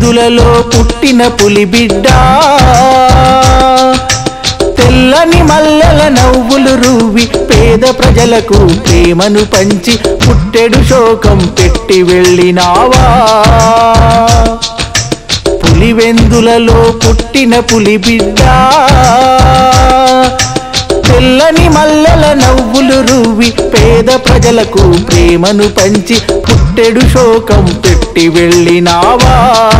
పులివెందులలో పుట్టిన పులి బిడ్డ తెల్లని మల్లెల నవ్వులు రూవి పేద ప్రజలకు ప్రేమను పంచి పుట్టెడు శోకం పెట్టి వెళ్ళినావా పులివెందులలో పుట్టిన పులి బిడ్డ తెల్లని మల్లెల నవ్వులు రువ్వి పేద ప్రజలకు ప్రేమను పంచి పుట్టెడు శోకం పెట్టి వెళ్ళినావా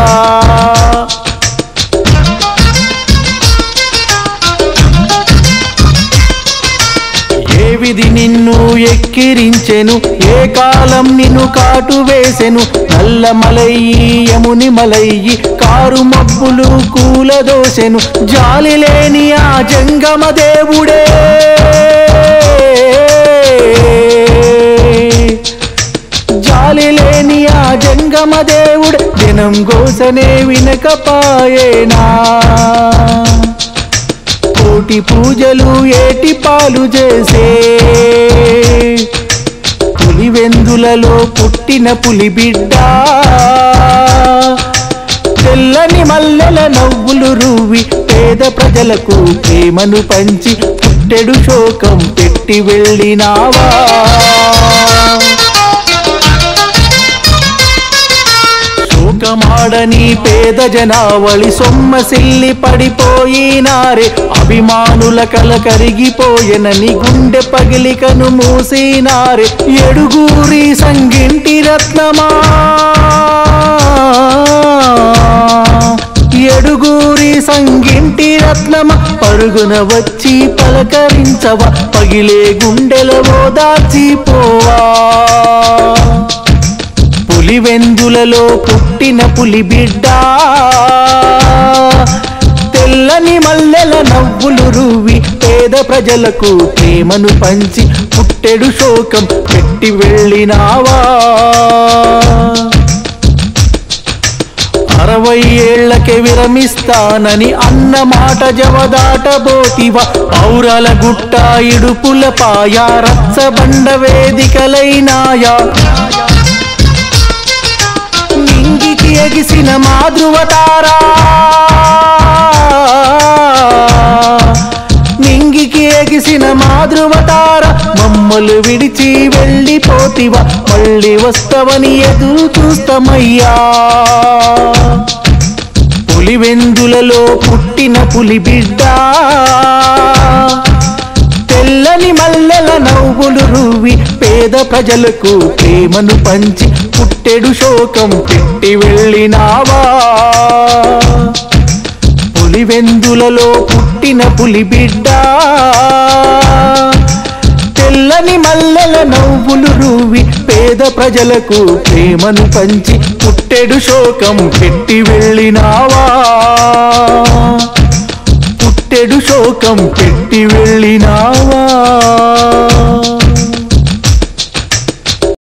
ఏ విధి నిన్ను ఎక్కిరించెను ఏ కాలం నిన్ను కాటు వేసెను నల్ల మలయ్యి యముని మలయ్యి కారు మబ్బులు కూలదోసెను జాలి లేని ఆ జంగమ దేవుడే జాలి లేని ఆ జంగమ దేవుడు దినం గోసనే వినకపాయేనా కోటి పూజలు ఏటి పాలు చేసే పులివెందులలో పుట్టిన పులి బిడ్డ తెల్లని మల్లెల నవ్వులు రువి పేద ప్రజలకు ప్రేమను పంచి పుట్టెడు శోకం పెట్టి వెళ్ళినావా శోకమాడని పేద జనావళి సొమ్మసిల్లి పడిపోయినారే అభిమానుల కల కరిగిపోయెనని గుండె పగిలికను మూసినారే ఎడుగూరి సంగింటి రత్నమా ఎడుగూరి సంగింటి రత్నమ పరుగున వచ్చి పలకరించవ పగిలే గుండెల ఓదార్చిపోవా పులివెందులలో పుట్టిన పులి బిడ్డ తెల్లని మల్లెల నవ్వులు రువి పేద ప్రజలకు ప్రేమను పంచి పుట్టెడు శోకం పెట్టి వెళ్ళినావా అరవై ఏళ్లకే విరమిస్తానని అన్న మాట జవదాటబోతివ పౌరాల గుట్ట ఇడుపుల పాయ రచ్చబండ వేదికలైనాయా నింగికి ఎగిసిన మాధృవతారా నింగికి ఎగిసిన మాధృవతార మమ్మలు విడిచి వెళ్ళిపోతివ మళ్ళీ వస్తవని ఎదురు చూస్తామయ్యా పులివెందులలో పుట్టిన పులి బిడ్డ తెల్లని మల్లెల నవ్వులు రువి పేద ప్రజలకు ప్రేమను పంచి పుట్టెడు శోకం పెట్టి వెళ్ళినావా పులివెందులలో పుట్టిన పులి బిడ్డ తెల్లని మల్లెల నవ్వులు రువి పేద ప్రజలకు ప్రేమను పంచి పుట్టెడు శోకం పెట్టి వెళ్ళినావా పుట్టెడు శోకం పెట్టి వెళ్ళినావా